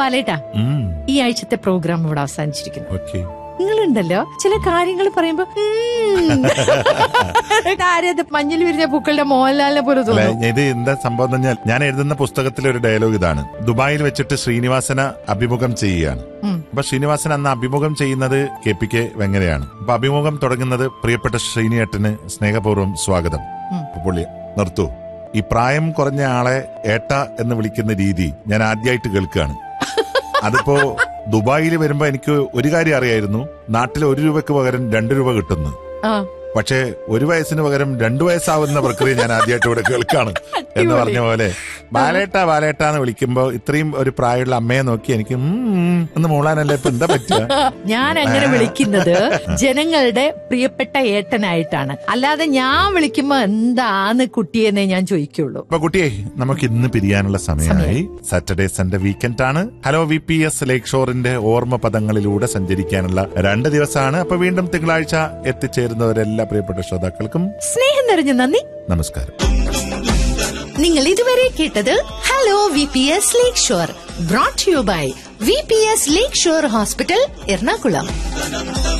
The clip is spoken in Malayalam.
ബാലേട്ടാ ഉം, ഈ ആഴ്ചത്തെ പ്രോഗ്രാം ഇവിടെ അവസാനിച്ചിരിക്കുന്നു ഓക്കേ നിങ്ങളുണ്ടല്ലോ ചില കാര്യങ്ങൾ പറയുമ്പോ ഉം. കാര്യം അത് മഞ്ഞിൽ വിരിഞ്ഞ പൂക്കളുടെ മോഹൻലാലിനെ പോലെ അല്ല തോന്നും ഇത് എന്താ സംഭവം എന്ന് പറഞ്ഞാൽ ഞാൻ എഴുതുന്ന പുസ്തകത്തിലെ ഒരു ഡയലോഗ് ഇതാണ് ദുബായിൽ വെച്ചിട്ട് ശ്രീനിവാസന അഭിമുഖം ചെയ്യുകയാണ് ഉം. അപ്പൊ ശ്രീനിവാസൻ അന്ന് അഭിമുഖം ചെയ്യുന്നത് കെ പി കെ വെങ്ങനെയാണ് അപ്പൊ അഭിമുഖം തുടങ്ങുന്നത് പ്രിയപ്പെട്ട ശ്രീനിയേട്ടന് സ്നേഹപൂർവ്വം സ്വാഗതം ഉം. അപ്പൊ പുള്ളി നിർത്തൂ ഈ പ്രായം കുറഞ്ഞ ആളെ ഏട്ട എന്ന് വിളിക്കുന്ന രീതി ഞാൻ ആദ്യമായിട്ട് കേൾക്കുകയാണ് അതിപ്പോ ദുബായിൽ വരുമ്പോ എനിക്ക് ഒരു കാര്യം അറിയായിരുന്നു നാട്ടിൽ ഒരു രൂപയ്ക്ക് പകരം രണ്ട് രൂപ കിട്ടുന്നു ആ പക്ഷേ ഒരു വയസ്സിന് പകരം രണ്ടു വയസ്സാവുന്ന പ്രക്രിയ ഞാൻ ആദ്യമായിട്ട് ഇവിടെ കേൾക്കാണ് എന്ന് പറഞ്ഞ പോലെ ബാലേട്ട ബാലേട്ട എന്ന് വിളിക്കുമ്പോ ഇത്രയും ഒരു പ്രായമുള്ള അമ്മയെ നോക്കി എനിക്ക് ഉം, ഉം എന്ന് മൂളാനല്ലേ ഇപ്പൊ എന്താ പറ്റുക ഞാൻ അങ്ങനെ വിളിക്കുന്നത് ജനങ്ങളുടെ പ്രിയപ്പെട്ട ഏട്ടനായിട്ടാണ് അല്ലാതെ ഞാൻ വിളിക്കുമ്പോ എന്താന്ന് കുട്ടിയെന്നേ ഞാൻ ചോദിക്കുള്ളൂ അപ്പൊ കുട്ടിയെ നമുക്ക് ഇന്ന് പിരിയാനുള്ള സമയമായി സാറ്റർഡേ സൺഡേ വീക്കെൻഡ് ആണ് ഹലോ വി പി എസ് ലേക്ക് ഷോറിന്റെ ഓർമ്മ പദങ്ങളിലൂടെ സഞ്ചരിക്കാനുള്ള രണ്ട് ദിവസമാണ് അപ്പൊ വീണ്ടും തിങ്കളാഴ്ച എത്തിച്ചേരുന്നവരെല്ലാ പ്രിയപ്പെട്ട ശ്രോതാക്കൾക്കും സ്നേഹം നിറഞ്ഞ നന്ദി നമസ്കാരം നിങ്ങൾ ഇതുവരെ കേട്ടത് hello V P S lakeshore brought you by V P S lakeshore hospital Ernakulam